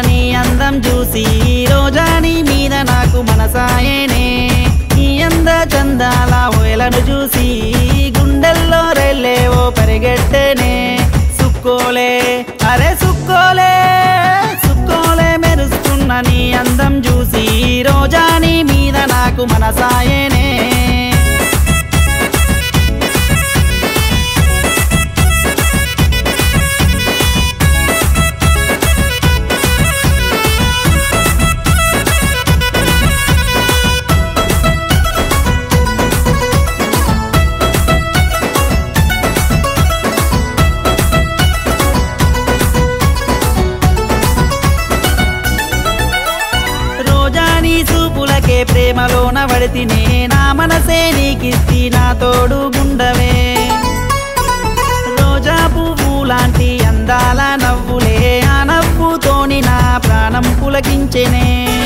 నీ అందం చూసి రోజా నీ మీద నాకు మనసాయేనే నీ అంద చందాల ఓయలను చూసి గుండెల్లో రెల్లేవో పరిగెట్టేనే సుక్కోలే అరే సుక్కోలే సుక్కోలే మెరుస్తున్న నీ అందం చూసి రోజా నీ మీద నాకు మనసాయేనే రోజా నీ చూపులకే ప్రేమలోన పడితినే నా మనసే నీకిస్తి నా తోడు గుండవే రోజా పువ్వు లాంటి అందాల నవ్వులే ఆ నవ్వుతోని నా ప్రాణం పులకించెనే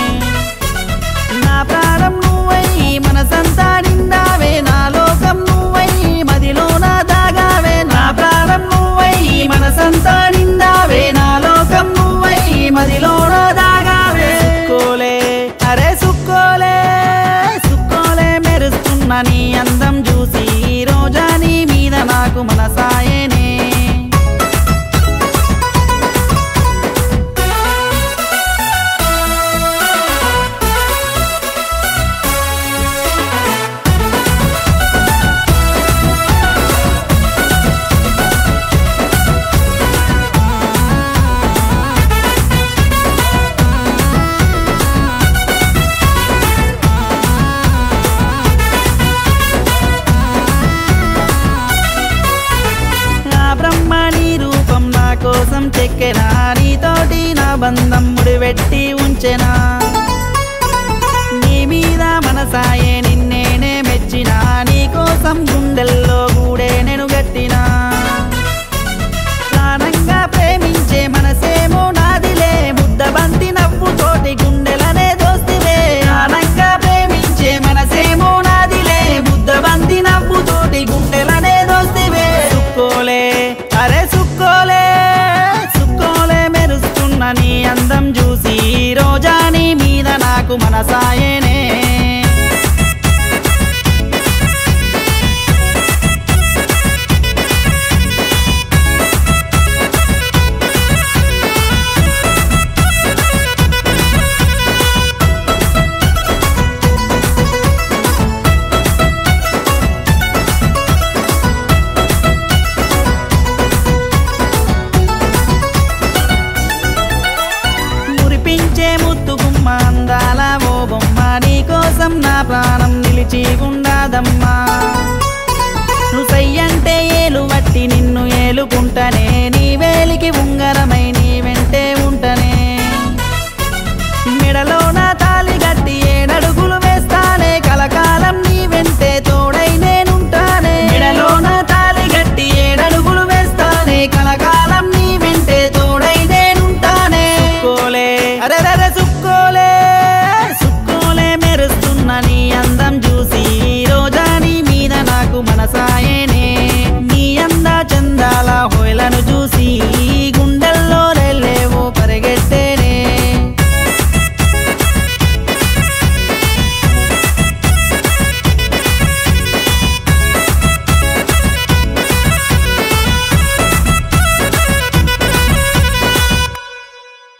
నా ప్రాణం నువ్వై మనసంతా నిండావే నా లోకం నువ్వై మదిలోన దాగావే నా ప్రాణం నువ్వై మనసంతా నిండావే నా లోకం నువ్వై మదిలోన దాగావే సుక్కోలే అరే సుక్కోలే సుక్కోలే మెరుస్తున్న నీ అందం చూసి రోజా నీ మీద నాకు మనసాయనే నా బ్రహ్మని రూపం నా కోసం చెక్కెనా నీతోటి నా బంధం ముడివెట్టి ఉంచెనా నీ మీద మనసాయే నిన్నేనే మెచ్చినా నీ కోసం గుండెల్లో గూడే నేను గట్టినా ప్రాణంగా ప్రేమించే మనసేమో నాదిలే ముద్ద బంతి నవ్వుతోటి గుండెలనే దోస్తివే ప్రాణంగా ప్రేమించే మనసేమో నాదిలే ముద్ద బంతి నవ్వుతోటి గుండెలనే దోస్తివే సుక్కోలే అరే సుక్కోలే సుక్కోలే మెరుస్తున్న నీ అందం చూసి రోజా నీ మీద నాకు మనసాయనే మురిపించే ముద్దు గుమ్మ అందాల ఓ బొమ్మ నీ కోసం నా ప్రాణం నిలిచి ఉండదమ్మా నువ్వు సయ్యంటే ఏలు వట్టి నిన్ను ఏలుకుంటనే నీ వేలికి ఉంగరమై నీ